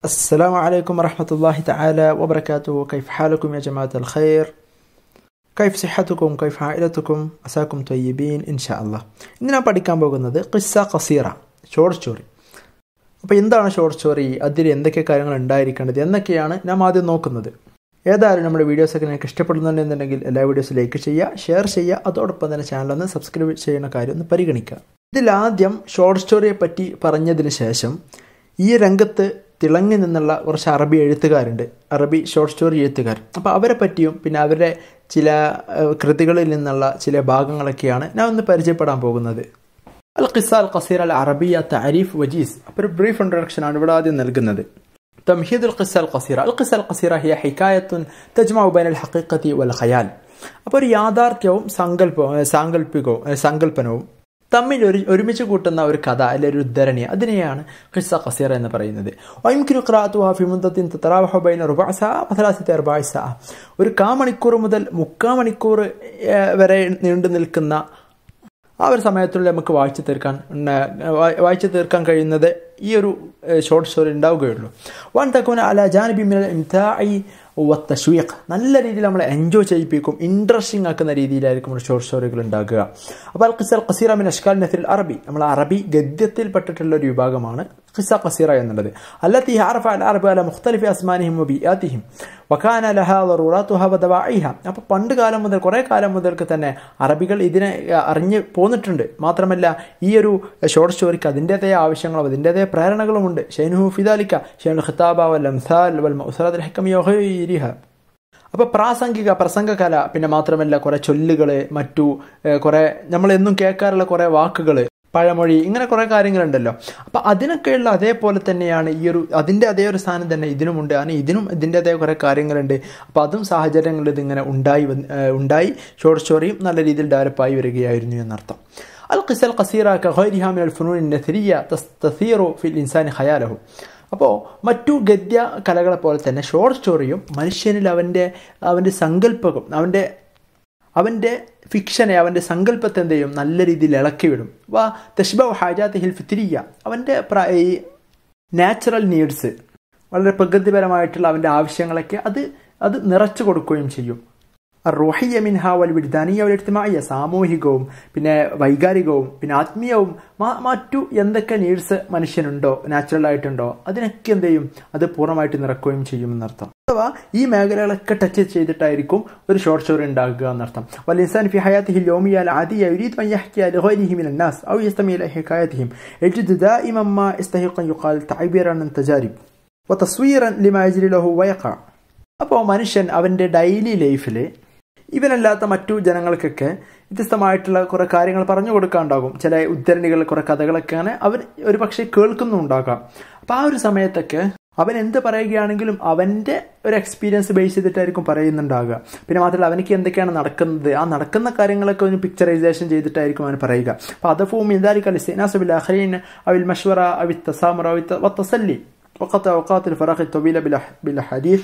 السلام عليكم ورحمة الله تعالى وبركاته كيف حالكم يا جماعة الخير كيف صحتكم كيف عائلتكم عساكم طيبين إن شاء الله ഇന്ന് ഞാൻ പഠിക്കാൻ പോകുന്നത് ഖിസ്സ ഖസീറ ഷോർട്ട് സ്റ്റോറി അപ്പോൾ എന്താണ് ഷോർട്ട് സ്റ്റോറി അതിൽ എന്തൊക്കെ കാര്യങ്ങൾ ഉണ്ടായിരിക്കേണ്ടത് എന്നൊക്കെയാണ് നാം ആദ്യം നോക്കുന്നത് ഏതായാലും നമ്മുടെ വീഡിയോസൊക്കെ നിങ്ങൾക്ക് ഇഷ്ടപ്പെടുന്നുണ്ടെന്നുണ്ടെങ്കിൽ എല്ലാ വീഡിയോസും ലൈക്ക് ചെയ്യുക ഷെയർ ചെയ്യുക അതോടൊപ്പം തന്നെ ചാനൽ ഒന്ന് സബ്സ്ക്രൈബ് ചെയ്യുന്ന കാര്യം ഒന്ന് പരിഗണിക്കുക ഇതിലാദ്യം ഷോർട്ട് സ്റ്റോറിയെ പറ്റി പറഞ്ഞതിന് ശേഷം ഈ രംഗത്ത് തിളങ്ങി നിന്നുള്ള കുറച്ച് അറബി എഴുത്തുകാരുണ്ട് അറബി ഷോർട്ട് സ്റ്റോറി എഴുത്തുകാർ അപ്പോൾ അവരെ പറ്റിയും പിന്നെ അവരുടെ ചില ഏഹ്, കൃതികളിൽ നിന്നുള്ള ചില ഭാഗങ്ങളൊക്കെയാണ് ഞാൻ ഒന്ന് പരിചയപ്പെടാൻ പോകുന്നത് അൽ ഖിസ അൽ ഖസീർ അൽ അറബിയ താരിഫ് വജീസ് അപ്പോൾ ഒരു ബ്രീഫ് ഇൻട്രൊഡക്ഷൻ ആണ് ഇവിടെ ആദ്യം നൽകുന്നത് تمهيد القصة القصيرة القصة القصيرة هي حكاية تجمع بين الحقيقة والخيال അപ്പോൾ ഒരു യാഥാർത്ഥ്യവും സങ്കല്പവും ഏഹ്, സാങ്കല്പികവും ഏഹ്, സങ്കല്പനവും തമ്മിൽ ഒരു ഒരുമിച്ച് കൂട്ടുന്ന ഒരു കഥ അല്ലെങ്കിൽ ഒരു ഉദ്ധരണി അതിനെയാണ് ഖിസ്സ ഖസീറ എന്ന് പറയുന്നത് ويمكن قراءتها في مدة تتراوح بين ربع ساعة وثلاثة أرباع ساعة ഒരു കാ മണിക്കൂർ മുതൽ മുക്കാ മണിക്കൂർ ഏഹ്, വരെ നീണ്ടു നിൽക്കുന്ന ആ ഒരു സമയത്തുള്ളിൽ നമുക്ക് വായിച്ചു തീർക്കാൻ ഉണ്ട- വാ- വായിച്ചു തീർക്കാൻ കഴിയുന്നത് ഈ ഒരു ഷോർട്ട് സ്റ്റോറി ഉണ്ടാവുകയുള്ളൂ വൺ തക്കൂന അല ജാനബി മിനൽ ഇംതാഇ വത്തഷ്വീഖ് നല്ല രീതിയിൽ നമ്മളെ എൻജോയ് ചെയ്യിപ്പിക്കും ഇൻട്രസ്റ്റിംഗ് ആക്കുന്ന രീതിയിലായിരിക്കും ഒരു ഷോർട്ട് സ്റ്റോറികൾ ഉണ്ടാകുക അപ്പോൾ അൽ ഖിസൽ ഖസീറ മിൻ അഷ്കാൽ നഫിൽ അറബി നമ്മൾ അറബി ഗദ്യത്തിൽ പെട്ടിട്ടുള്ള ഒരു വിഭാഗമാണ് ഖിസ ഖസീറ എന്നുള്ളത് അല്ലത്തി عرف العرب على مختلف أسمانهم وبيئاتهم وكان لها ضروراتها ودواعيها അപ്പോൾ പണ്ട് കാലം മുതൽ കുറേ കാലം മുതൽക്ക് തന്നെ അറബികൾ ഇതിനെ അഹ്, അറിഞ്ഞ് പോന്നിട്ടുണ്ട് മാത്രമല്ല ഈ ഒരു ഷോർട്ട് സ്റ്റോറിക്ക് അതിൻ്റെതായ ആവശ്യങ്ങളും അതിൻ്റെതായ പ്രേരണകളുമുണ്ട് ഷെയ്നുഹു ഫിദാലിക്ക ഷെയ്നു ഖിതാബ വൽ അംസാൽ വൽ മൗസറാത്ത് ഹക്കമി വഗൈരിഹ അപ്പോൾ പ്രാസംഗിക പ്രസംഗകല പിന്നെ മാത്രമല്ല കുറേ ചൊല്ലുകൾ മറ്റു ഏഹ്, കുറേ നമ്മൾ എന്നും കേൾക്കാറുള്ള കുറേ വാക്കുകൾ പഴമൊഴി ഇങ്ങനെ കുറേ കാര്യങ്ങളുണ്ടല്ലോ അപ്പോൾ അതിനൊക്കെയുള്ള അതേപോലെ തന്നെയാണ് ഈ ഒരു അതിൻ്റെ അതേ ഒരു സ്ഥാനം തന്നെ ഇതിനുമുണ്ട് കാരണം ഇതിനും ഇതിൻ്റെതായ കുറേ കാര്യങ്ങളുണ്ട് അപ്പോൾ അതും സാഹചര്യങ്ങളിൽ ഇതിങ്ങനെ ഉണ്ടായി വന്ന്- ഏഹ്, ഉണ്ടായി ഷോർട്ട് സ്റ്റോറിയും നല്ല രീതിയിൽ ഡെവലപ്പായി വരികയായിരുന്നു എന്നർത്ഥം القصة القصيرة كغيرها من الفنون النثرية تستثير في الإنسان خياله അപ്പോൾ മറ്റു ഗദ്യ കലകളെ പോലെ തന്നെ ഷോർട്ട് സ്റ്റോറിയും മനുഷ്യനിൽ അവൻ്റെ അവൻ്റെ സങ്കല്പകം അവൻ്റെ അവൻ്റെ ഫിക്ഷനെ അവൻ്റെ സങ്കല്പത്തെ എന്ത് ചെയ്യും നല്ല രീതിയിൽ ഇളക്കി വിടും വാ തഷ്ബ ഹാജാത്ത് ഹിൽ ഫിത്തിരിയ അവൻ്റെ പ്ര- ഈ നാച്ചുറൽ നീഡ്സ് വളരെ പ്രകൃതിപരമായിട്ടുള്ള അവൻ്റെ ആവശ്യങ്ങളൊക്കെ അത് അത് നിറച്ചു കൊടുക്കുകയും ചെയ്യും റോഹിയ മിൻഹ വൽ വിഡ്ദാനിയ വൽ ഇജ്തിമാഇയ സാമൂഹികവും പിന്നെ വൈകാരികവും പിന്നെ ആത്മീയവും മ- മറ്റു എന്തൊക്കെ നീഡ്സ് മനുഷ്യനുണ്ടോ നാച്ചുറൽ ആയിട്ടുണ്ടോ അതിനൊക്കെ എന്ത് ചെയ്യും അത് പൂർണ്ണമായിട്ട് നിറക്കുകയും ചെയ്യുമെന്നർത്ഥം അഥവാ ഈ മേഖലകളൊക്കെ ടച്ച് ചെയ്തിട്ടായിരിക്കും ഒരു ഷോർട്ട് സ്റ്റോറി ഉണ്ടാകുക എന്നർത്ഥം والإنسان في حياته اليومية العادية يريد أن يحكي لغيره من الناس أو يستمع إلى حكايتهم يجد دائما ما يستحق أن يقال تعبيرا عن تجارب وتصويرا لما يجري له ويقع അപ്പോൾ മനുഷ്യൻ അവൻ്റെ ഡെയിലി ലൈഫിൽ ഇവനല്ലാത്ത മറ്റു ജനങ്ങൾക്കൊക്കെ വ്യത്യസ്തമായിട്ടുള്ള കുറെ കാര്യങ്ങൾ പറഞ്ഞു കൊടുക്കാനുണ്ടാകും ചില ഉദ്ധരണികൾ കുറെ കഥകളൊക്കെയാണ് അവൻ ഒരു പക്ഷേ കേൾക്കുന്നുണ്ടാകാം അപ്പം ആ ഒരു സമയത്തൊക്കെ അവൻ എന്ത് പറയുകയാണെങ്കിലും അവൻ്റെ ഒരു എക്സ്പീരിയൻസ് ബേസ് ചെയ്തിട്ടായിരിക്കും പറയുന്നുണ്ടാകുക പിന്നെ മാത്രമല്ല അവനിക്ക് എന്തൊക്കെയാണ് നടക്കുന്നത് ആ നടക്കുന്ന കാര്യങ്ങളൊക്കെ ഒരു പിക്ചറൈസേഷൻ ചെയ്തിട്ടായിരിക്കും അവൻ പറയുക അപ്പോൾ അതഫും ഇതാരിക്കൽ ഇസ്തിനാസ് ബിൽ അവിൽ മഷ്വറ അവി തസാമറ അവി والتسلي وقطع أوقات الفراغ الطويلة بالأح- بالحديث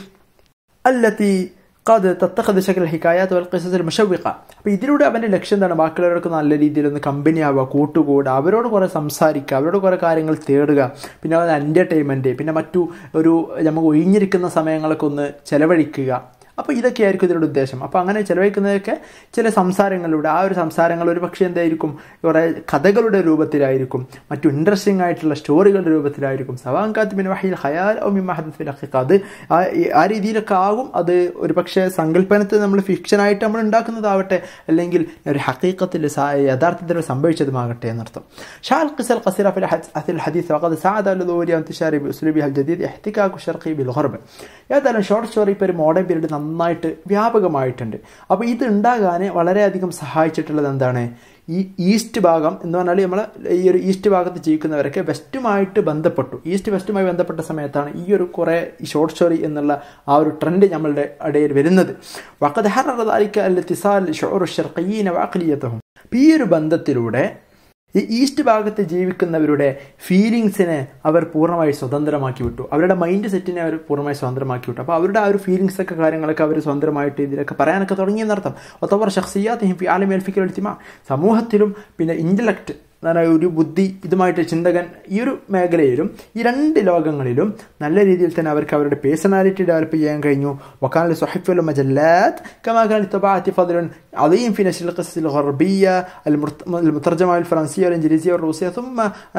التي قد تتخذ شكل الحكايات والقصص المشوقة അപ്പോൾ ഇതിലൂടെ അവൻ്റെ ലക്ഷ്യം എന്താണ് ബാക്കിയുള്ളവർക്ക് നല്ല രീതിയിൽ ഒന്ന് കമ്പനി ആവുക കൂട്ടുകൂടുക അവരോട് കുറേ സംസാരിക്കുക അവരോട് കുറേ കാര്യങ്ങൾ തേടുക പിന്നെ അത് എൻ്റർടൈൻമെൻറ്റ് പിന്നെ മറ്റു ഒരു നമുക്ക് ഒഴിഞ്ഞിരിക്കുന്ന സമയങ്ങളൊക്കെ ഒന്ന് ചെലവഴിക്കുക അപ്പോൾ ഇതൊക്കെയായിരിക്കും ഇതിയുടെ ഉദ്ദേശം അപ്പോൾ അങ്ങനെ ചെലവഴിക്കുന്നതൊക്കെ ചില സംസാരങ്ങളിലൂടെ ആ ഒരു സംസാരങ്ങൾ ഒരു പക്ഷേ എന്തായിരിക്കും കുറേ കഥകളുടെ രൂപത്തിലായിരിക്കും മറ്റു ഇൻട്രസ്റ്റിംഗ് ആയിട്ടുള്ള സ്റ്റോറികളുടെ രൂപത്തിലായിരിക്കും സവാങ്കാത്ത് മിൻ വഹിൽ ഹയാൽ ഔ മിൻ മഹദത്ത് ഫിൽ ഹഖീഖ. അത് ആ- ഈ- ആ രീതിയിലൊക്കെ ആകും അത് ഒരു പക്ഷേ സങ്കല്പനത്തിൽ നമ്മൾ ഫിക്ഷനായിട്ട് നമ്മൾ ഉണ്ടാക്കുന്നതാവട്ടെ അല്ലെങ്കിൽ ഒരു ഹക്കീക്കത്തിൽ യഥാർത്ഥത്തിൽ സംഭവിച്ചതുമാകട്ടെ എന്നർത്ഥം ഷാൽ ഖിസൽ ഖസിറ ഫിൽ ഹദ്- ഫിൽ ഹദീസ് وقد ساعد على ظهور انتشار باسلوبها الجديد احتكاك الشرقي بالغرب ഏതായാലും ഷോർട്ട് സ്റ്റോറി ഇപ്പോൾ ഒരു മോഡേൺ പീരീഡ് നന്നായിട്ട് വ്യാപകമായിട്ടുണ്ട് അപ്പോൾ ഇത് ഉണ്ടാകാൻ വളരെയധികം സഹായിച്ചിട്ടുള്ളത് എന്താണ് ഈ ഈസ്റ്റ് ഭാഗം എന്ന് പറഞ്ഞാൽ നമ്മൾ ഈ ഒരു ഈസ്റ്റ് ഭാഗത്ത് ജീവിക്കുന്നവരൊക്കെ വെസ്റ്റുമായിട്ട് ബന്ധപ്പെട്ടു ഈസ്റ്റ് വെസ്റ്റുമായി ബന്ധപ്പെട്ട സമയത്താണ് ഈ ഒരു കുറേ ഈ ഷോർട്ട് സ്റ്റോറി എന്നുള്ള ആ ഒരു ട്രെൻഡ് നമ്മളുടെ ഇടയിൽ വരുന്നത് വഖദ് ഹററ ذلك الاتصال شعور الشرقيين وعقليتهم അപ്പോൾ ഈ ഒരു ബന്ധത്തിലൂടെ ഈ ഈസ്റ്റ് ഭാഗത്ത് ജീവിക്കുന്നവരുടെ ഫീലിങ്സിനെ അവർ പൂർണ്ണമായി സ്വതന്ത്രമാക്കി വിട്ടു അവരുടെ മൈൻഡ് സെറ്റിനെ അവർ പൂർണ്ണമായി സ്വതന്ത്രമാക്കി വിട്ടു അപ്പോൾ അവരുടെ ആ ഒരു ഫീലിങ്സ് ഒക്കെ കാര്യങ്ങളൊക്കെ അവർ സ്വതന്ത്രമായിട്ട് ഇതിലൊക്കെ പറയാനൊക്കെ തുടങ്ങിയെന്നർത്ഥം ഒത്തവർ ഷഖ്സിയാത്ത് ഫി ആലമി അൽഫിക്കൽ എഴുത്തിമ സമൂഹത്തിലും പിന്നെ ഇൻ്റലക്റ്റ് എന്താണ് ഒരു ബുദ്ധി ഇതുമായിട്ട് ചിന്തകൻ ഈ ഒരു മേഖലയിലും ഈ രണ്ട് ലോകങ്ങളിലും നല്ല രീതിയിൽ തന്നെ അവർക്ക് അവരുടെ പേഴ്സണാലിറ്റി ഡെവലപ്പ് ചെയ്യാൻ കഴിഞ്ഞു വക്കാൽ സുഹൈഫുൽ മജല്ലാത്ത് كما كان للطباعة فضل عظيم في نشر القصص الغربية المترجمة الفرنسية والإنجليزية والروسية ثم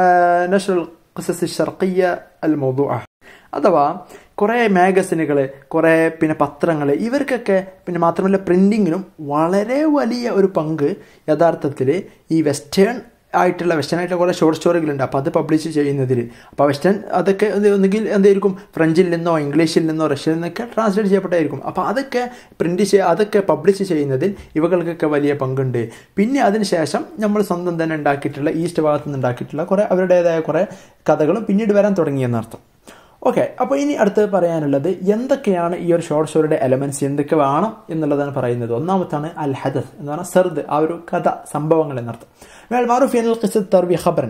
نشر القصص الشرقية الموضوعة അഥവാ കുറേ മാഗസിനുകൾ കുറേ പിന്നെ പത്രങ്ങൾ ഇവർക്കൊക്കെ പിന്നെ മാത്രമല്ല പ്രിൻറ്റിങ്ങിനും വളരെ വലിയ ഒരു പങ്ക് യഥാർത്ഥത്തിൽ ഈ വെസ്റ്റേൺ ആയിട്ടുള്ള വെസ്റ്റേൺ ആയിട്ടുള്ള കുറേ ഷോർട്ട് സ്റ്റോറികളുണ്ട് അപ്പോൾ അത് പബ്ലിഷ് ചെയ്യുന്നതിൽ അപ്പോൾ വെസ്റ്റേൺ അതൊക്കെ ഒന്നുകിൽ എന്തായിരിക്കും ഫ്രഞ്ചിൽ നിന്നോ ഇംഗ്ലീഷിൽ നിന്നോ റഷ്യയിൽ നിന്നൊക്കെ ട്രാൻസ്ലേറ്റ് ചെയ്യപ്പെട്ടായിരിക്കും അപ്പോൾ അതൊക്കെ പ്രിൻറ്റ് ചെയ്യുക അതൊക്കെ പബ്ലിഷ് ചെയ്യുന്നതിൽ ഇവകൾക്കൊക്കെ വലിയ പങ്കുണ്ട് പിന്നെ അതിനുശേഷം നമ്മൾ സ്വന്തം തന്നെ ഉണ്ടാക്കിയിട്ടുള്ള ഈസ്റ്റ് ഭാഗത്ത് നിന്ന് ഉണ്ടാക്കിയിട്ടുള്ള കുറേ അവരുടേതായ കുറേ കഥകളും പിന്നീട് വരാൻ തുടങ്ങിയെന്നർത്ഥം ഓക്കെ അപ്പോൾ ഇനി അടുത്ത് പറയാനുള്ളത് എന്തൊക്കെയാണ് ഈ ഒരു ഷോർട്ട് സ്റ്റോറിയുടെ എലമെന്റ്സ് എന്തൊക്കെ വേണം എന്നുള്ളതാണ് പറയുന്നത് ഒന്നാമത്താണ് അൽ ഹദസ് എന്ന് പറഞ്ഞാൽ സെർദ് ആ ഒരു കഥ സംഭവങ്ങൾ എന്നർത്ഥം المعروف أن القصة تروي خبرا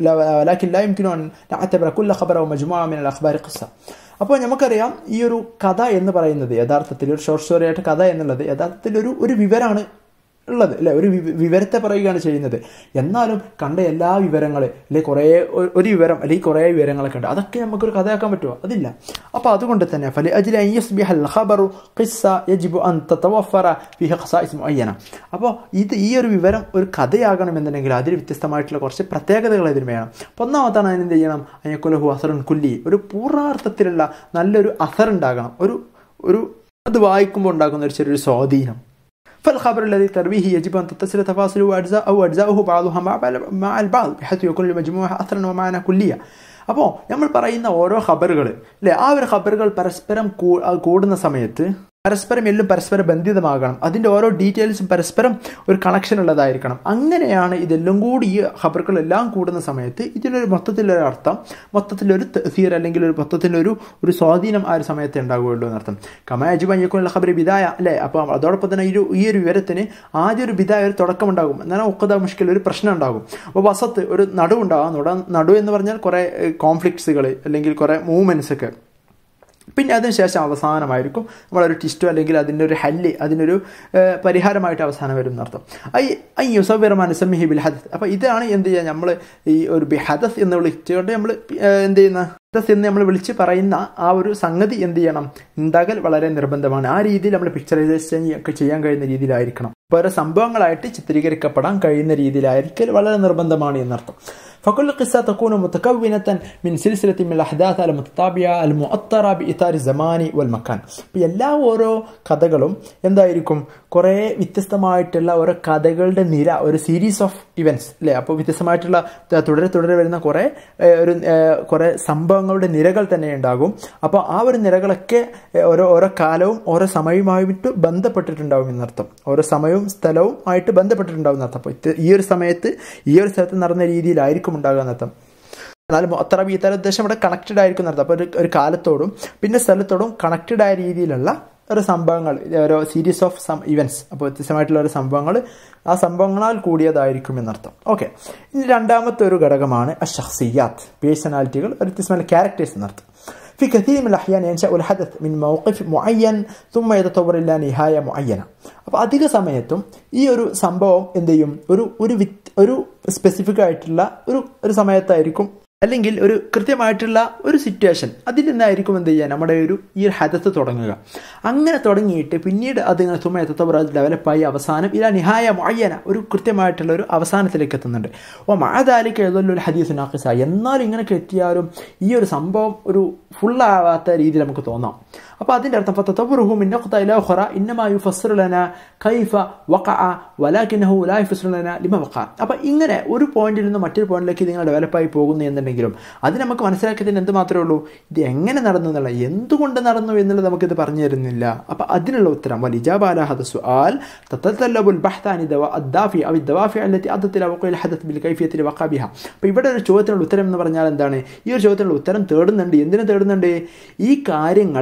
ولكن لا يمكن أن نعتبر كل خبر أو مجموعة من الأخبار قصة അപ്പോൾ നമുക്കറിയാം ഈ ഒരു കഥ എന്ന് പറയുന്നത് യഥാർത്ഥത്തിൽ ഒരു ഷോർട്ട് സ്റ്റോറി ആയിട്ട് കഥ എന്നുള്ളത് യഥാർത്ഥത്തിൽ ഒരു ഒരു വിവരമാണ് ഉള്ളത് അല്ലെ ഒരു വിവരത്തെ പറയുകയാണ് ചെയ്യുന്നത് എന്നാലും കണ്ട എല്ലാ വിവരങ്ങൾ അല്ലെങ്കിൽ കുറേ ഒരു വിവരം അല്ലെങ്കിൽ കുറേ വിവരങ്ങളൊക്കെ ഉണ്ട് അതൊക്കെ നമുക്കൊരു കഥയാക്കാൻ പറ്റുമോ അതില്ല അപ്പോൾ അതുകൊണ്ട് തന്നെ ഫലി അജിൽ ഖബറു ഖിസ്സ യജിബു അൻ തതവഫറ ഫിഹ ഖസായിസ് മുഅയ്യന അപ്പോൾ ഇത് ഈ ഒരു വിവരം ഒരു കഥയാകണമെന്നുണ്ടെങ്കിൽ അതിൽ വ്യത്യസ്തമായിട്ടുള്ള കുറച്ച് പ്രത്യേകതകൾ അതിന് വേണം അപ്പോൾ ഒന്നാമത്താണ് അതിന് എന്ത് ചെയ്യണം അയ്യക്കുലഹു അസറുൻ കുല്ലി ഒരു പൂർണ്ണാർത്ഥത്തിലുള്ള നല്ലൊരു അസർ ഉണ്ടാകണം ഒരു ഒരു അത് വായിക്കുമ്പോൾ ഉണ്ടാകുന്ന ഒരു ചെറിയൊരു സ്വാധീനം فالخبر الذي ترويه يجب أن تتصل تفاصيله وأجزاء أو أجزاؤه بعضها مع مع البعض بحيث يكون لمجموعها أثرا ومعنى كلية അപ്പോൾ നമ്മൾ പറയുന്ന ഓരോ ഖബറുകൾ അല്ലെ ആ ഒരു ഖബറുകൾ പരസ്പരം കൂടുന്ന സമയത്ത് പരസ്പരം എല്ലാം പരസ്പരം ബന്ധിതമാകണം അതിൻ്റെ ഓരോ ഡീറ്റെയിൽസും പരസ്പരം ഒരു കണക്ഷൻ ഉള്ളതായിരിക്കണം അങ്ങനെയാണ് ഇതെല്ലാം കൂടി ഈ ഖബറുകളെല്ലാം കൂടുന്ന സമയത്ത് ഇതിനൊരു മൊത്തത്തിലൊരു അർത്ഥം മൊത്തത്തിലൊരു തീർ അല്ലെങ്കിൽ ഒരു മൊത്തത്തിലൊരു ഒരു സ്വാധീനം ആ ഒരു സമയത്ത് ഉണ്ടാവുകയുള്ളൂ എന്നർത്ഥം കമാജ് പഞ്ഞക്കുള്ള ഖബർ ബിദായ അല്ലേ അപ്പോൾ അതോടൊപ്പം തന്നെ ഈ ഒരു ഈ ഒരു വിവരത്തിന് ആദ്യം ഒരു ബിദായ ഒരു തുടക്കമുണ്ടാകും എന്നാൽ ഒക്കത മുഷ്കിൽ ഒരു പ്രശ്നം ഉണ്ടാകും അപ്പോൾ വസത്ത് ഒരു നടുവുണ്ടാകും നടു നടു എന്ന് പറഞ്ഞാൽ കുറേ കോൺഫ്ലിക്ട്സുകൾ അല്ലെങ്കിൽ കുറേ മൂവ്മെൻറ്റ്സ് ഒക്കെ പിന്നെ അതിനുശേഷം അവസാനമായിരിക്കും നമ്മളൊരു ടിസ്റ്റോ അല്ലെങ്കിൽ അതിൻ്റെ ഒരു ഹല്ല് അതിനൊരു പരിഹാരമായിട്ട് അവസാനം വരും എന്നർത്ഥം ഐ ഐ യുസബിറമാൻ സമിഹി ബിൽ ഹദസ് അപ്പോൾ ഇതാണ് എന്ത് ചെയ്യുക നമ്മൾ ഈ ഒരു ബിഹദസ് എന്ന് വിളിച്ചുകൊണ്ട് നമ്മൾ എന്ത് ചെയ്യുന്ന ഹദസ് എന്ന് നമ്മൾ വിളിച്ച് പറയുന്ന ആ ഒരു സംഗതി എന്ത് ചെയ്യണം ഉണ്ടാകൽ വളരെ നിർബന്ധമാണ് ആ രീതിയിൽ നമ്മൾ പിക്ചറൈസേഷൻ ഒക്കെ ചെയ്യാൻ കഴിയുന്ന രീതിയിലായിരിക്കണം ഓരോ സംഭവങ്ങളായിട്ട് ചിത്രീകരിക്കപ്പെടാൻ കഴിയുന്ന രീതിയിലായിരിക്കൽ വളരെ നിർബന്ധമാണ് എന്നർത്ഥം فكل قصة تكون متكونة من سلسلة من الأحداث المتتابعة المؤطرة بإطار الزمان والمكان അപ്പോൾ എല്ലാ ഓരോ കഥകളും എന്തായിരിക്കും കുറേ വ്യത്യസ്തമായിട്ടുള്ള ഓരോ കഥകളുടെ നിര ഒരു സീരീസ് ഓഫ് ഇവൻറ്റ്സ് അല്ലേ അപ്പോൾ വ്യത്യസ്തമായിട്ടുള്ള തുടരെ തുടരെ വരുന്ന കുറേ ഒരു കുറേ സംഭവങ്ങളുടെ നിരകൾ തന്നെ ഉണ്ടാകും അപ്പോൾ ആ ഒരു നിരകളൊക്കെ ഓരോ ഓരോ കാലവും ഓരോ സമയവുമായിട്ട് ബന്ധപ്പെട്ടിട്ടുണ്ടാവും എന്നർത്ഥം ഓരോ സമയവും സ്ഥലവും ആയിട്ട് ബന്ധപ്പെട്ടിട്ടുണ്ടാവും എന്നർത്ഥം അപ്പോൾ ഈ ഒരു സമയത്ത് ഈ ഒരു സ്ഥലത്ത് നടന്ന രീതിയിലായിരിക്കും ഉണ്ടാകുക എന്നർത്ഥം എന്നാലും അത്ര ഇത്തരം ഉദ്ദേശം ഇവിടെ കണക്റ്റഡ് ആയിരിക്കും എന്നർത്ഥം അപ്പോൾ ഒരു ഒരു കാലത്തോടും പിന്നെ സ്ഥലത്തോടും കണക്റ്റഡ് ആയ രീതിയിലുള്ള ഒരു സംഭവങ്ങൾ ഓരോ സീരീസ് ഓഫ് സം ഇവൻറ്റ്സ് അപ്പോൾ വ്യത്യസ്തമായിട്ടുള്ള ഒരു സംഭവങ്ങൾ ആ സംഭവങ്ങളാൽ കൂടിയതായിരിക്കും എന്നർത്ഥം ഓക്കെ ഇനി രണ്ടാമത്തെ ഒരു ഘടകമാണ് അഷഖ്സിയാത്ത് പേഴ്സണാലിറ്റികൾ വ്യത്യസ്തമായ ക്യാരക്ടേഴ്സ് എന്നർത്ഥം في كثير من الأحيان ينشأ الحدث من موقف معين ثم يتطور إلى نهاية معينة അപ്പോൾ അധിക സമയത്തും ഈ ഒരു സംഭവം എന്ത് ചെയ്യും ഒരു ഒരു ഒരു സ്പെസിഫിക് ആയിട്ടുള്ള ഒരു ഒരു സമയത്തായിരിക്കും അല്ലെങ്കിൽ ഒരു കൃത്യമായിട്ടുള്ള ഒരു സിറ്റുവേഷൻ അതിൽ നിന്നായിരിക്കും എന്ത് ചെയ്യുക നമ്മുടെ ഒരു ഈ ഒരു ഹദത്ത് തുടങ്ങുക അങ്ങനെ തുടങ്ങിയിട്ട് പിന്നീട് അത് ഇങ്ങനെ തുമ്മ എത്തത്തോർ അത് ഡെവലപ്പായി അവസാനം ഇല്ല നിഹായ മൊയ്യന ഒരു കൃത്യമായിട്ടുള്ള ഒരു അവസാനത്തിലേക്ക് എത്തുന്നുണ്ട് ഓ മാതാലിക്ക് ഏതൊരു ഹദീസ് നാക്കിസ എന്നാലും ഇങ്ങനെയൊക്കെ എത്തിയാലും ഈ ഒരു സംഭവം ഒരു ഫുള്ളാവാത്ത രീതിയിൽ നമുക്ക് തോന്നാം അപ്പോൾ അതിൻ്റെ അർത്ഥം ഫത്തബറുഹു മിൻ നഖ്ത ഇലാ ഉഖറ ഇന്നമാ യുഫസ്സിറു ലനാ കൈഫ വഖഅ വലാകിന്നഹു ലാ യുഫസ്സിറു ലനാ ലിമ വഖഅ അപ്പോൾ ഇങ്ങനെ ഒരു പോയിന്റിൽ നിന്ന് മറ്റൊരു പോയിന്റിലേക്ക് നിങ്ങൾ ഡെവലപ്പായി പോകുന്നു എന്നുണ്ടെങ്കിലും അത് നമുക്ക് മനസ്സിലാക്കിയതിന് എന്ത് മാത്രമേ ഉള്ളൂ ഇത് എങ്ങനെ നടന്നു എന്നുള്ള എന്തുകൊണ്ട് നടന്നു എന്നുള്ളത് നമുക്കിത് പറഞ്ഞു തരുന്നില്ല അപ്പോൾ അതിനുള്ള ഉത്തരം വലിജാബ അല ഹദ സുആൽ തത്തല്ലബു البحث عن الدافع او الدوافع التي ادت الى وقوع الحدث بالكيفيه اللي وقع بها അപ്പോൾ ഇവിടെ ഒരു ചോദ്യത്തിനുള്ള ഉത്തരം എന്ന് പറഞ്ഞാൽ എന്താണ് ഈ ഒരു ചോദ്യത്തിനുള്ള ഉത്തരം തേടുന്നുണ്ട് എന്തിനു തേടുന്നുണ്ട് ഈ കാര്യങ്ങൾ ഈ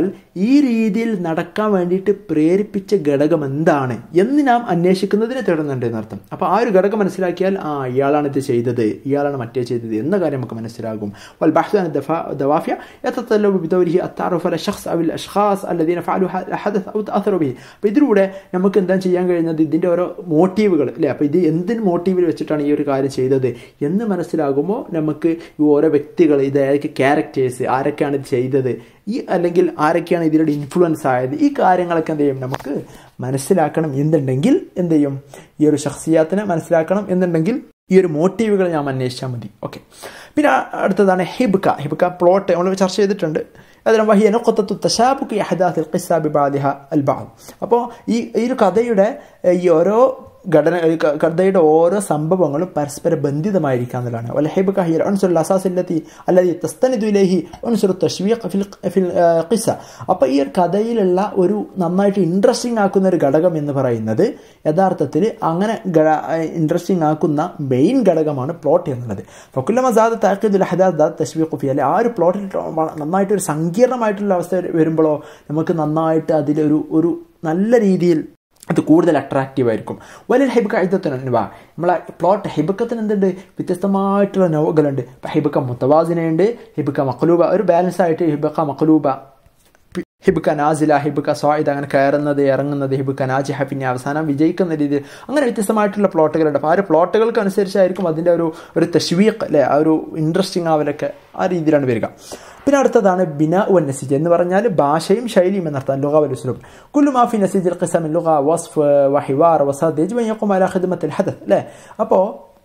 ഈ രീതിയിൽ നടക്കാൻ വേണ്ടിയിട്ട് പ്രേരിപ്പിച്ച ഘടകം എന്താണ് എന്ന് നാം അന്വേഷിക്കുന്നതിനെ തേടുന്നുണ്ട് എന്നർത്ഥം അപ്പോൾ ആ ഒരു ഘടകം മനസ്സിലാക്കിയാൽ ആ ഇയാളാണ് ഇത് ചെയ്തത് ഇയാളാണ് മറ്റേ ചെയ്തത് എന്ന കാര്യം നമുക്ക് മനസ്സിലാകും والبحث عن الدوافع يتطلب بدوره التعرف على الشخص او الاشخاص الذين فعلوا الحدث او تاثروا به അപ്പോൾ ഇതിലൂടെ നമുക്ക് എന്താണ് ചെയ്യാൻ കഴിയുന്നത് ഇതിൻ്റെ ഓരോ മോട്ടീവുകൾ അല്ലേ അപ്പോൾ ഇത് എന്തിന് മോട്ടീവിൽ വെച്ചിട്ടാണ് ഈ ഒരു കാര്യം ചെയ്തത് എന്ന് മനസ്സിലാകുമ്പോൾ നമുക്ക് ഈ ഓരോ വ്യക്തികൾ ഇത് ഏതൊക്കെ ക്യാരക്ടേഴ്സ് ആരൊക്കെയാണ് ഇത് ചെയ്തത് ഈ അല്ലെങ്കിൽ ആരൊക്കെയാണ് ഇതിലൂടെ ഇൻഫ്ലുവൻസ് ആയത് ഈ കാര്യങ്ങളൊക്കെ എന്ത് ചെയ്യും നമുക്ക് മനസ്സിലാക്കണം എന്നുണ്ടെങ്കിൽ എന്ത് ചെയ്യും ഈ ഒരു ഷഖ്സിയാത്തിനെ മനസ്സിലാക്കണം എന്നുണ്ടെങ്കിൽ ഈ ഒരു മോട്ടീവുകൾ ഞാൻ അന്വേഷിച്ചാൽ മതി ഓക്കെ പിന്നെ അടുത്തതാണ് ഹിബ്ക ഹിബ്ക പ്ലോട്ട് നമ്മൾ ചർച്ച ചെയ്തിട്ടുണ്ട് അതിന് വഹിയ നൊക്കത്തു തശാബുക്ക് അഹദാത്തിൽ ഖിസാബി ബാദിഹ അൽ ബാദ് അപ്പോൾ ഈ ഈ ഒരു കഥയുടെ ഈ ഓരോ ഘടന കഥയുടെ ഓരോ സംഭവങ്ങളും പരസ്പര ബന്ധിതമായിരിക്കുക എന്നുള്ളതാണ് വലഹൈബ് ഹിയർ അൻസുർ അസാസില്ലത്തി അല്ലാതെ തസ്തനിദുലേഹി അൻസുർ തഷ്വീഖ് ഫിൽ ഫിൽ ഖിസ അപ്പോൾ ഈ ഒരു കഥയിലുള്ള ഒരു നന്നായിട്ട് ഇൻട്രസ്റ്റിംഗ് ആക്കുന്ന ഒരു ഘടകം എന്ന് പറയുന്നത് യഥാർത്ഥത്തിൽ അങ്ങനെ ഇൻട്രസ്റ്റിംഗ് ആക്കുന്ന മെയിൻ ഘടകമാണ് പ്ലോട്ട് എന്നുള്ളത് ഫക്കുല്ലമ സാദ് താക്കിദുൽ ഹദാദ് ദാദ് തഷ്വീഖ് ഫി അല്ലെ ആ ഒരു പ്ലോട്ടിൽ നന്നായിട്ട് ഒരു സങ്കീർണമായിട്ടുള്ള അവസ്ഥ വരുമ്പോഴോ നമുക്ക് നന്നായിട്ട് അതിലൊരു ഒരു നല്ല രീതിയിൽ അത് കൂടുതൽ അട്രാക്റ്റീവ് ആയിരിക്കും വലിയ ഹൈബക്ക ഐദത്തിന് വാ നമ്മളെ പ്ലോട്ട് ഹൈബക്കത്തിന് എന്തുണ്ട് വ്യത്യസ്തമായിട്ടുള്ള നോവകളുണ്ട് ഇപ്പം ഹൈബക്ക മുത്തവാസിനുണ്ട് ഹിബക്ക മക്ലൂബ ഒരു ബാലൻസ് ആയിട്ട് ഹിബക്ക മക്ലൂബ ഹിബുക്ക നാസില ഹിബുക്ക സ്വായിദ് അങ്ങനെ കയറുന്നത് ഇറങ്ങുന്നത് ഹിബുക്ക നാജിഹ പിന്നെ അവസാനം വിജയിക്കുന്ന രീതിയിൽ അങ്ങനെ വ്യത്യസ്തമായിട്ടുള്ള പ്ലോട്ടുകളുണ്ട് അപ്പോൾ ആ ഒരു പ്ലോട്ടുകൾക്ക് അനുസരിച്ചായിരിക്കും അതിൻ്റെ ഒരു ഒരു തഷ്വീഖ് അല്ലെ ആ ഒരു ഇൻട്രസ്റ്റിംഗ് ആവലൊക്കെ ആ രീതിയിലാണ് വരിക പിന്നെ അടുത്തതാണ് ബിന വൻ നസീജ് എന്ന് പറഞ്ഞാൽ ഭാഷയും ശൈലിയും എന്നർത്ഥം ലുഗ വൽ ഉസ്ലൂബ് കുല്ലു മാഫി നസീജ് ഖിസം ലുഗ വസ്ഫ് വഹിവാർ വസാദ് യജ്ബൻ യഖും അലാ ഖിദ്മത്തിൽ ഹദത്ത് അല്ലേ അപ്പോൾ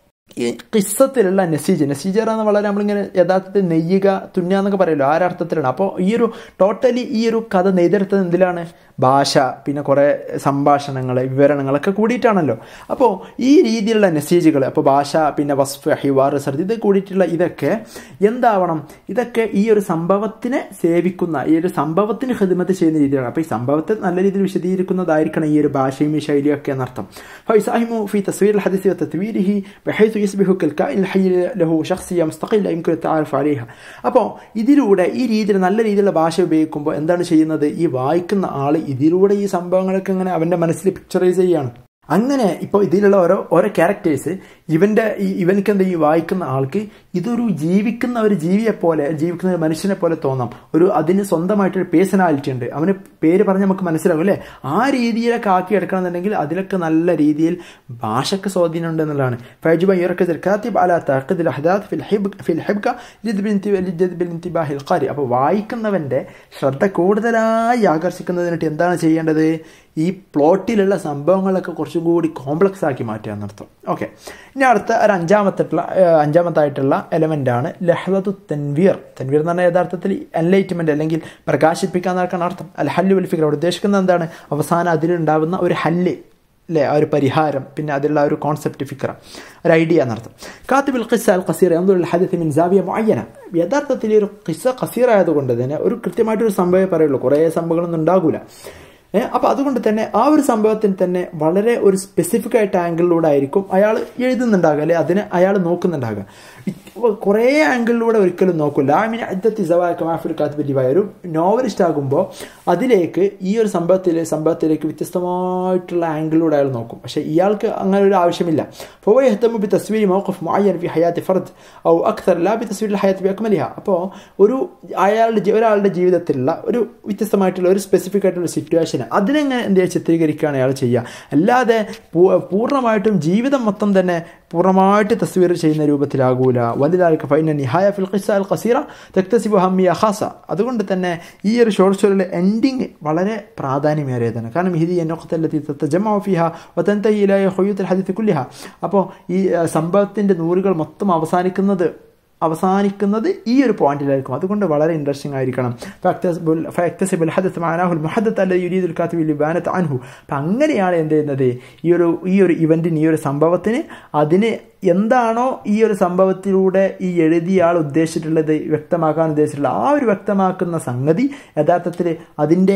ഈ കിസ്സത്തിലുള്ള നസീജ് നസീജർ എന്ന് വളരെ നമ്മളിങ്ങനെ യഥാർത്ഥത്തിൽ നെയ്യുക തുന്നുക എന്നൊക്കെ പറയുമല്ലോ ആ അർത്ഥത്തിലാണ് അപ്പോൾ ഈ ഒരു ടോട്ടലി ഈ ഒരു കഥ നെയ്തെടുത്തത് എന്തിലാണ് ഭാഷ പിന്നെ കുറേ സംഭാഷണങ്ങൾ വിവരണങ്ങളൊക്കെ കൂടിയിട്ടാണല്ലോ അപ്പോൾ ഈ രീതിയിലുള്ള മെസ്സേജുകൾ അപ്പോൾ ഭാഷ പിന്നെ വസ്ഫ് ഹിവാർ സർദ് ഇത് കൂടിയിട്ടുള്ള ഇതൊക്കെ എന്താവണം ഇതൊക്കെ ഈ ഒരു സംഭവത്തിനെ സേവിക്കുന്ന ഈ ഒരു സംഭവത്തിന് ഹിദ്മത്ത് ചെയ്യുന്ന രീതിയിലാണ് അപ്പോൾ ഈ സംഭവത്തെ നല്ല രീതിയിൽ വിശദീകരിക്കുന്നതായിരിക്കണം ഈ ഒരു ഭാഷയും ഈ ശൈലിയും ഒക്കെ എന്നർത്ഥം فيساهم في تصوير الحدث وتطويره بحيث يصبح كالكائن الحي له شخصية مستقلة يمكن التعرف عليها അപ്പോൾ ഇതിലൂടെ ഈ രീതിയിൽ നല്ല രീതിയിലുള്ള ഭാഷ ഉപയോഗിക്കുമ്പോൾ എന്താണ് ചെയ്യുന്നത് ഈ വായിക്കുന്ന ആൾ ഇതിലൂടെ ഈ സംഭവങ്ങളൊക്കെ ഇങ്ങനെ അവൻ്റെ മനസ്സിൽ പിക്ചറൈസ് ചെയ്യാണ് അങ്ങനെ ഇപ്പോൾ ഇതിലുള്ള ഓരോ ഓരോ ക്യാരക്ടേഴ്സ് ഇവൻ്റെ ഈ ഇവനക്ക് എന്താ ഈ വായിക്കുന്ന ആൾക്ക് ഇതൊരു ജീവിക്കുന്ന ഒരു ജീവിയെ പോലെ ജീവിക്കുന്ന ഒരു മനുഷ്യനെ പോലെ തോന്നാം ഒരു അതിന് സ്വന്തമായിട്ടൊരു പേഴ്സണാലിറ്റി ഉണ്ട് അവന് പേര് പറഞ്ഞ് നമുക്ക് മനസ്സിലാവും അല്ലേ ആ രീതിയിലൊക്കെ ആക്കി എടുക്കണമെന്നുണ്ടെങ്കിൽ അതിലൊക്കെ നല്ല രീതിയിൽ ഭാഷയ്ക്ക് സ്വാധീനം ഉണ്ട് എന്നുള്ളതാണ് ഫൈജുബ യുറക്കത്തിൽ കാത്തിബ് അല തഹക്കദിൽ അഹദാദ് ഫിൽ ഹിബ് ഫിൽ ഹിബ്ക ലിദ്ബിൽ ഖാരി അപ്പോൾ വായിക്കുന്നവൻ്റെ ശ്രദ്ധ കൂടുതലായി ആകർഷിക്കുന്നതിനായിട്ട് എന്താണ് ചെയ്യേണ്ടത് ഈ പ്ലോട്ടിലുള്ള സംഭവങ്ങളൊക്കെ കുറച്ചും കൂടി കോംപ്ലക്സ് ആക്കി മാറ്റുക എന്നർത്ഥം ഓക്കെ ഇനി അടുത്ത ഒരു അഞ്ചാമത്തായിട്ടുള്ള അഞ്ചാമത്തായിട്ടുള്ള എലമെന്റ് ആണ് ലഹ്ലത്തു തൻവീർ തൻവീർ എന്ന് പറഞ്ഞാൽ യഥാർത്ഥത്തിൽ എൻലൈറ്റ്മെന്റ് അല്ലെങ്കിൽ പ്രകാശിപ്പിക്കുക എന്നൊക്കെയാണ് അർത്ഥം അല്ല ഹല്ല് വെൽഫിക്കർ അവിടെ ഉദ്ദേശിക്കുന്നത് എന്താണ് അവസാനം അതിലുണ്ടാവുന്ന ഒരു ഹല്ല് അല്ലേ ആ ഒരു പരിഹാരം പിന്നെ അതിലുള്ള ഒരു കോൺസെപ്റ്റ് ഫിക്ര ഒരു ഐഡിയ എന്നർത്ഥം കാത്തിബിൽ ഖിസ അൽ ഖസീർ എന്നുള്ള ഹദത്ത് മിൻ സാവിയ മുഅയ്യന യഥാർത്ഥത്തിൽ ഒരു ഖിസ ഖസീർ ആയതുകൊണ്ട് തന്നെ ഒരു കൃത്യമായിട്ടൊരു സംഭവമേ പറയുള്ളൂ കുറേ സംഭവങ്ങളൊന്നും ഉണ്ടാകൂല അപ്പോൾ അതുകൊണ്ട് തന്നെ ആ ഒരു സംഭവത്തിന് തന്നെ വളരെ ഒരു സ്പെസിഫിക് ആയിട്ട് ആംഗിളിലൂടെ ആയിരിക്കും അയാൾ എഴുതുന്നുണ്ടാകുക അല്ലെ അതിനെ അയാൾ നോക്കുന്നുണ്ടാകുക കുറേ ആംഗിളിലൂടെ ഒരിക്കലും നോക്കില്ല ഐ മീൻ അദ്ദത്തി സവാഫിൽ കാത്തുപറ്റിവായ ഒരു നോവലിസ്റ്റ് ആകുമ്പോൾ അതിലേക്ക് ഈ ഒരു സംഭവത്തിൽ സംഭവത്തിലേക്ക് വ്യത്യസ്തമായിട്ടുള്ള ആംഗിളിലൂടെ അയാൾ നോക്കും പക്ഷേ ഇയാൾക്ക് അങ്ങനെ ഒരു ആവശ്യമില്ല فهو يهتم بتصوير موقف معين في حياة فرد أو أكثر لا بتصوير الحياة بأكملها അപ്പോൾ ഒരു അയാളുടെ ഒരാളുടെ ജീവിതത്തിലുള്ള ഒരു വ്യത്യസ്തമായിട്ടുള്ള ഒരു സ്പെസിഫിക് ആയിട്ടുള്ള സിറ്റുവേഷൻ അതിനെങ്ങനെ എന്ത് ചെയ്യുക ചിത്രീകരിക്കുകയാണ് അയാൾ ചെയ്യുക അല്ലാതെ പൂർണ്ണമായിട്ടും ജീവിതം മൊത്തം തന്നെ പൂർണ്ണമായിട്ട് തസ്വീർ ചെയ്യുന്ന രൂപത്തിലാകൂല വലുതാൽക്ക് ഫൈന നിഹായ ഫിൽ ഖിസാൽ ഖസീറ തെക്തസിബു ഹമ്മിയ ഖാസ അതുകൊണ്ട് തന്നെ ഈ ഒരു ഷോർട്ട് സ്റ്റോറിയിലെ എൻഡിങ് വളരെ പ്രാധാന്യമേറിയതാണ് കാരണം ഹിദി എന്നൊക്കത്തല്ലത്തി തത്തജമ ഫിഹ വതന്തയിലായ ഹൊയ്യത്തിൽ ഹദിത്ത് കുല്ലിഹ അപ്പോൾ ഈ സംഭവത്തിൻ്റെ നൂറുകൾ മൊത്തം അവസാനിക്കുന്നത് അവസാനിക്കുന്നത് ഈ ഒരു പോയിന്റിലായിരിക്കും അതുകൊണ്ട് വളരെ ഇൻട്രസ്റ്റിംഗ് ആയിരിക്കണം ഫക്തസിബുൽ ഹദത്ത് മാനാഹുൽ മുഹദത്ത് അല്ല യുരീദുൽ കാത്തിബിൽ ലിബാനത്ത് അൻഹു അപ്പം അങ്ങനെയാണ് എന്ത് ചെയ്യുന്നത് ഈ ഒരു ഈ ഒരു ഇവന്റിന് ഈ ഒരു സംഭവത്തിന് അതിന് എന്താണോ ഈ ഒരു സംഭവത്തിലൂടെ ഈ എഴുതിയ ആൾ ഉദ്ദേശിച്ചിട്ടുള്ളത് വ്യക്തമാക്കാൻ ഉദ്ദേശിച്ചിട്ടുള്ളത് ആ ഒരു വ്യക്തമാക്കുന്ന സംഗതി യഥാർത്ഥത്തിൽ അതിൻ്റെ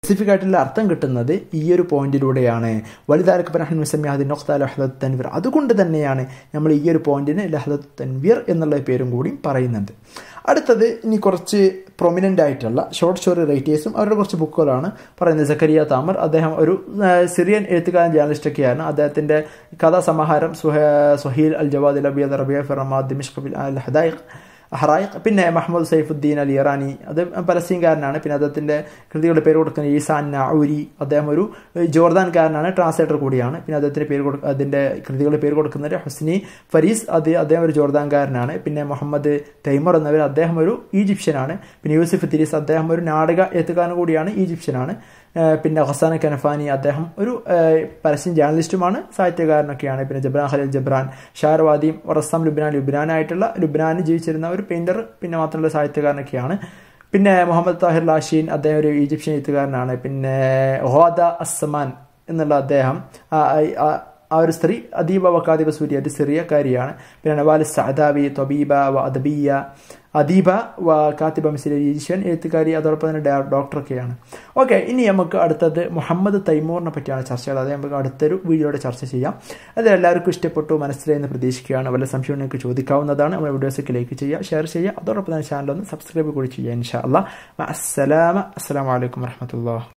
സ്പെസിഫിക് ആയിട്ടുള്ള അർത്ഥം കിട്ടുന്നത് ഈ ഒരു പോയിന്റിലൂടെയാണ് വലുതാരക്ക് പറഞ്ഞാൽ നൊഖ്താലഹദത്ത് തൻവീർ അതുകൊണ്ട് തന്നെയാണ് നമ്മൾ ഈ ഒരു പോയിന്റിന് ലഹദത്ത് തൻവീർ എന്നുള്ള പേരും കൂടി പറയുന്നുണ്ട് അടുത്തത് ഇനി കുറച്ച് പ്രൊമിനൻ്റ് ആയിട്ടുള്ള ഷോർട്ട് സ്റ്റോറി റൈറ്റേഴ്സും അവരുടെ കുറച്ച് ബുക്കുകളാണ് പറയുന്നത് സക്കരിയ താമർ അദ്ദേഹം ഒരു സിറിയൻ എഴുത്തുകാരൻ ജേർണലിസ്റ്റൊക്കെയാണ് അദ്ദേഹത്തിൻ്റെ കഥാസമാഹാരം സുഹ സുഹീൽ അൽ ജവാദ് അബിയത് റബിയ ഫിറമാദ് ദിമിഷ്കബിൽ അൽ ഹദായിഖ് ഹറായിഖ് പിന്നെ മഹമ്മദ് സൈഫുദ്ദീൻ അൽ ഇറാനി അത് പലസ്തീൻകാരനാണ് പിന്നെ അദ്ദേഹത്തിൻ്റെ കൃതികളുടെ പേര് കൊടുക്കുന്ന ഈസാൻ നൌരി അദ്ദേഹം ഒരു ജോർദാൻകാരനാണ് ട്രാൻസ്ലേറ്റർ കൂടിയാണ് പിന്നെ അദ്ദേഹത്തിൻ്റെ പേര് കൊടു അതിൻ്റെ കൃതികളുടെ പേര് കൊടുക്കുന്നത് ഹുസ്നി ഫരീസ് അത് അദ്ദേഹം ഒരു ജോർദാൻകാരനാണ് പിന്നെ മുഹമ്മദ് തൈമർ എന്നവർ അദ്ദേഹം ഒരു ഈജിപ്ഷ്യനാണ് പിന്നെ യൂസിഫ് തിരീസ് അദ്ദേഹം ഒരു നാടക എഴുത്തുകാരൻ കൂടിയാണ് ഈജിപ്ഷ്യനാണ് പിന്നെ ഹസാന കനഫാനി അദ്ദേഹം ഒരു പരസ്യം ജേർണലിസ്റ്റുമാണ് സാഹിത്യകാരനൊക്കെയാണ് പിന്നെ ജബ്രാൻ ഖലീൽ ജബ്രാൻ ഷാർവാദിയും റസ്സാം ലുബ്നാൻ ലുബ്നാനായിട്ടുള്ള ലുബ്നാനിൽ ജീവിച്ചിരുന്ന ഒരു പെയിന്റർ പിന്നെ മാത്രമല്ല സാഹിത്യകാരനൊക്കെയാണ് പിന്നെ മുഹമ്മദ് താഹിർ ലാഷീൻ അദ്ദേഹം ഒരു ഈജിപ്ഷ്യൻ എഴുത്തുകാരനാണ് പിന്നെ ഹോദ അസ്സമാൻ എന്നുള്ള അദ്ദേഹം ആ ഒരു സ്ത്രീ അദീബ വക്കാദിബ സൂര്യ ഒരു സിറിയക്കാരിയാണ് പിന്നെ നവാൽ സഅദാബി തൊബീബ വ അദബിയ അദീബ വ കാത്തിബ മിസിൽ ഈശ്വൻ എഴുത്തുകാരി അതോടൊപ്പം തന്നെ ഡോക്ടറൊക്കെയാണ് ഓക്കെ ഇനി നമുക്ക് അടുത്തത് മുഹമ്മദ് തൈമൂറിനെ പറ്റിയാണ് ചർച്ചകൾ അത് നമുക്ക് അടുത്തൊരു വീഡിയോയുടെ ചർച്ച ചെയ്യാം അത് എല്ലാവർക്കും ഇഷ്ടപ്പെട്ടു മനസ്സിലായെന്ന് പ്രതീക്ഷിക്കുകയാണ് വല്ല സംശയം നിങ്ങൾക്ക് ചോദിക്കാവുന്നതാണ് നമ്മുടെ വീഡിയോസൊക്കെ ലൈക്ക് ചെയ്യുക ഷെയർ ചെയ്യുക അതോടൊപ്പം തന്നെ ചാനൽ ഒന്ന് സബ്സ്ക്രൈബ് കൂടി ചെയ്യുക ഇൻഷാ അല്ലാ അസ്സലാമ അസ്സലാമലൈക്കും വരഹമത്തുള്ള